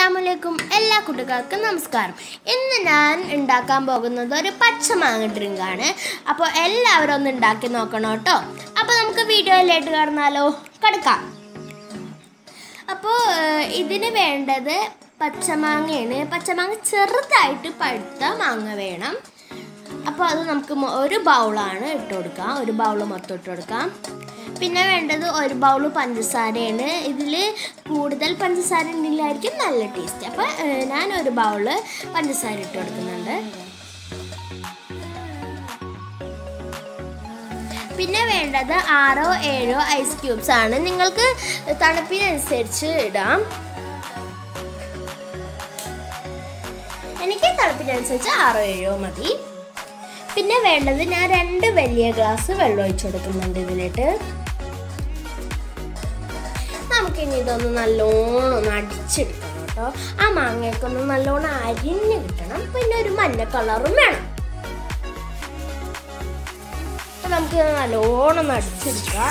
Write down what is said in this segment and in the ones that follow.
അസ്സാമലൈക്കും എല്ലാ കൂട്ടുകാർക്കും നമസ്കാരം ഇന്ന് ഞാൻ ഉണ്ടാക്കാൻ പോകുന്നത് ഒരു പച്ചമാങ്ങ ഡ്രിങ്ക് ആണ് അപ്പോൾ എല്ലാവരും ഒന്ന് ഉണ്ടാക്കി നോക്കണം കേട്ടോ അപ്പോൾ നമുക്ക് വീഡിയോയിലായിട്ട് കാണുന്നാലോ കിടക്കാം അപ്പോൾ ഏഹ്, ഇതിന് വേണ്ടത് പച്ചമാങ്ങയാണ് പച്ചമാങ്ങ ചെറുതായിട്ട് പഴുത്ത മാങ്ങ വേണം അപ്പോൾ അത് നമുക്ക് മൊ- ഒരു ബൗളാണ് ഇട്ട് കൊടുക്കാം ഒരു ബൗൾ മൊത്തം ഇട്ട് കൊടുക്കാം പിന്നെ വേണ്ടത് ഒരു ബൗൾ പഞ്ചസാരയാണ് ഇതിൽ കൂടുതൽ പഞ്ചസാര ഉണ്ടെങ്കിലായിരിക്കും നല്ല ടേസ്റ്റ് അപ്പോൾ ഞാൻ ഒരു ബൗള് പഞ്ചസാര ഇട്ട് കൊടുക്കുന്നുണ്ട് പിന്നെ വേണ്ടത് ആറോ ഏഴോ ഐസ് ക്യൂബ്സ് ആണ് നിങ്ങൾക്ക് തണുപ്പിനനുസരിച്ച് ഇടാം എനിക്ക് തണുപ്പിനനുസരിച്ച് ആറോ ഏഴോ മതി പിന്നെ വേണ്ടത് ഞാൻ രണ്ട് വലിയ ഗ്ലാസ് വെള്ളം ഒഴിച്ചു കൊടുക്കുന്നുണ്ട് ഇതിലിട്ട് നമുക്കിനി ഇതൊന്ന് നല്ലോണം ഒന്ന് അടിച്ചെടുക്കണം കേട്ടോ ആ മാങ്ങയൊക്കെ ഒന്ന് നല്ലോണം അരിഞ്ഞ് കിട്ടണം പിന്നെ ഒരു മഞ്ഞ കളറും വേണം അപ്പൊ നമുക്ക് ഇത് നല്ലോണം ഒന്ന് അടിച്ചെടുക്കാം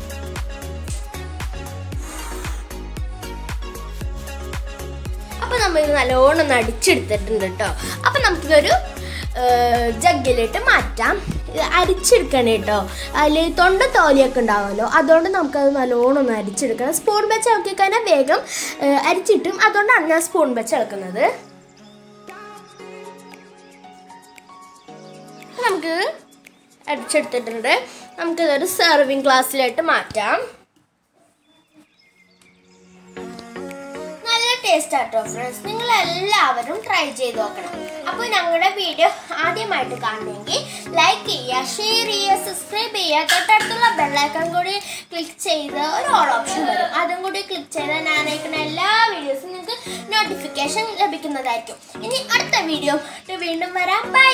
അപ്പൊ നമ്മൾ ഇത് നല്ലോണം ഒന്ന് അടിച്ചെടുത്തിട്ടുണ്ട് കേട്ടോ അപ്പൊ നമുക്കിതൊരു ജഗ്ഗിലിട്ട് മാറ്റാം ഇത് അരിച്ചെടുക്കണേ കേട്ടോ അതിൽ തൊണ്ട തോലിയൊക്കെ ഉണ്ടാവുമല്ലോ അതുകൊണ്ട് നമുക്കത് നല്ലോണം ഒന്ന് അരിച്ചെടുക്കണം സ്പൂൺ വെച്ച് ഇളക്കി കഴിഞ്ഞാൽ വേഗം ഏഹ്, അരിച്ചിട്ടും അതുകൊണ്ടാണ് ഞാൻ സ്പൂൺ വെച്ച് ഇളക്കുന്നത് നമുക്ക് അടിച്ചെടുത്തിട്ടുണ്ട് നമുക്കിതൊരു സെർവിങ് ഗ്ലാസ്സിലായിട്ട് മാറ്റാം നല്ല ടേസ്റ്റ് ആട്ടോ ഫ്രണ്ട്സ് നിങ്ങൾ എല്ലാവരും ട്രൈ ചെയ്ത് നോക്കണം അപ്പോൾ ഞങ്ങളുടെ വീഡിയോ ആദ്യമായിട്ട് കാണുമെങ്കിൽ ലൈക്ക് ചെയ്യുക ഷെയർ ചെയ്യുക സബ്സ്ക്രൈബ് ചെയ്യുക തൊട്ടടുത്തുള്ള ബെല്ലൈക്കൺ കൂടി ക്ലിക്ക് ചെയ്ത് ഒരു ഓൾ ഓപ്ഷൻ വരും അതും കൂടി ക്ലിക്ക് ചെയ്താൽ ഞാൻ അയക്കുന്ന എല്ലാ വീഡിയോസും നിങ്ങൾക്ക് നോട്ടിഫിക്കേഷൻ ലഭിക്കുന്നതായിരിക്കും ഇനി അടുത്ത വീഡിയോ വീണ്ടും വരാം ബൈ